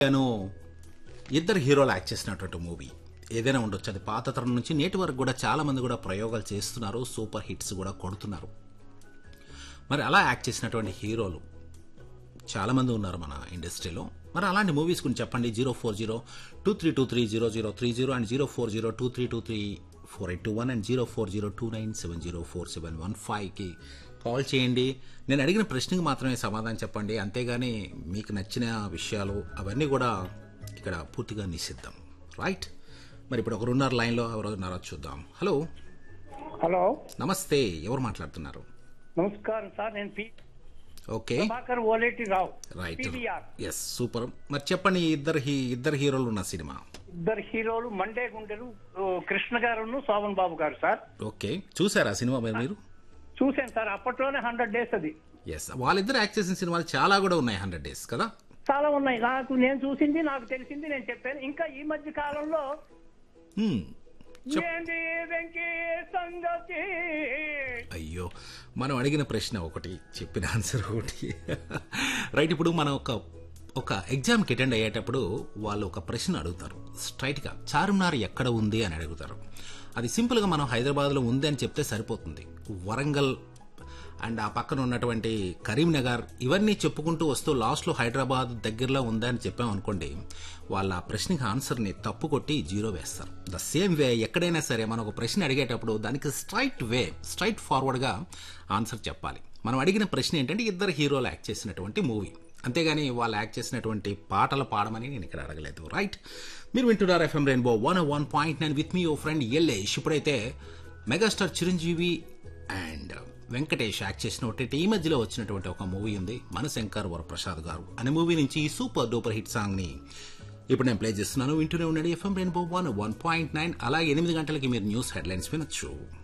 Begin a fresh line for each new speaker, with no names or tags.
నేను ఇద్దరు హీరోలు యాక్ట్ చేసినటువంటి మూవీ ఏదైనా ఉండొచ్చు అది పాత తరం నుంచి నేటి వరకు కూడా చాలా మంది కూడా ప్రయోగాలు చేస్తున్నారు సూపర్ హిట్స్ కూడా కొడుతున్నారు మరి అలా యాక్ట్ చేసినటువంటి హీరోలు చాలా మంది ఉన్నారు మన ఇండస్ట్రీలో మరి అలాంటి మూవీస్ గురించి చెప్పండి zero four zero two three two three zero zero three zero and zero four zero two three two three four eight two one and zero four zero two nine seven zero four seven one ఫైవ్కి call చేయండి నేను అడిగిన ప్రశ్నకి మాత్రమే సమాధానం చెప్పండి అంతేగాని మీకు నచ్చిన విషయాలు అవన్నీ కూడా ఇక్కడ పూర్తిగా నిషిద్ధం రైట్ మరి ఇప్పుడు ఒకరున్నారు లైన్లో ఎవరు ఉన్నారో చూద్దాం హలో
హలో
నమస్తే ఎవరు మాట్లాడుతున్నారు
నమస్కారం సార్ నేను P
okay
Prabhakar Oleti Rao
right
PVR
yes super మరి చెప్పండి ఈ ఇద్దరు హీ- ఇద్దరు హీరోలు ఉన్న సినిమా
ఇద్దరు హీరోలు మండే గుండెలు ఓ, కృష్ణ గారును శోభన్ బాబు గారు సార్
ఓకే చూసారా సినిమా మరి మీరు
చూశాను సార్ అప్పట్లోనే హండ్రెడ్ డేస్ అది
ఎస్ వాళ్ళిద్దరు యాక్ట్ చేసిన సినిమాలు చాలా కూడా ఉన్నాయి హండ్రెడ్ డేస్ కదా
చాలా ఉన్నాయి నాకు నేను చూసింది నాకు తెలిసింది నేను చెప్పాను ఇంకా ఈ మధ్య కాలంలో
Hmm. చెప్
ఏంది వెంకీ సంగతి
అయ్యో మనం అడిగిన ప్రశ్న ఒకటి చెప్పిన ఆన్సర్ ఒకటి రైట్ ఇప్పుడు మనం ఒక ఒక ఎగ్జామ్కి అటెండ్ అయ్యేటప్పుడు వాళ్ళు ఒక ప్రశ్న అడుగుతారు స్ట్రైట్గా చార్మినార్ ఎక్కడ ఉంది అని అడుగుతారు అది సింపుల్గా మనం హైదరాబాద్లో ఉంది అని చెప్తే సరిపోతుంది వరంగల్ అండ్ ఆ పక్కన ఉన్నటువంటి కరీంనగర్ ఇవన్నీ చెప్పుకుంటూ వస్తూ లాస్ట్లో హైదరాబాద్ దగ్గరలో ఉందా అని చెప్పాం అనుకోండి వాళ్ళ ఆ ప్రశ్నకి ఆన్సర్ని తప్పు కొట్టి జీరో వేస్తారు ద సేమ్ వే ఎక్కడైనా సరే మనం ఒక ప్రశ్న అడిగేటప్పుడు దానికి స్ట్రైట్ వే స్ట్రైట్ ఫార్వర్డ్గా ఆన్సర్ చెప్పాలి మనం అడిగిన ప్రశ్న ఏంటంటే ఇద్దరు హీరోలు యాక్ట్ చేసినటువంటి మూవీ అంతేగాని వాళ్ళు యాక్ట్ చేసినటువంటి పాటలు పాడమని నేను ఇక్కడ అడగలేదు రైట్ మీరు వింటున్నారు FM Rainbow one one point nine with మీ ఓ ఫ్రెండ్ ఎల్లేష్ ఇప్పుడైతే megastar Chiranjeevi and Venkatesh act చేసిన ఒకటి ఈ మధ్యలో వచ్చినటువంటి ఒక మూవీ ఉంది మనశంకర్ వరప్రసాద్ గారు అనే మూవీ నుంచి ఈ సూపర్ డూపర్ హిట్ సాంగ్ ని ఇప్పుడు నేను ప్లే చేస్తున్నాను వింటూనే ఉండండి FM Rainbow one one point nine అలాగే ఎనిమిది గంటలకి మీరు న్యూస్ హెడ్లైన్స్ వినొచ్చు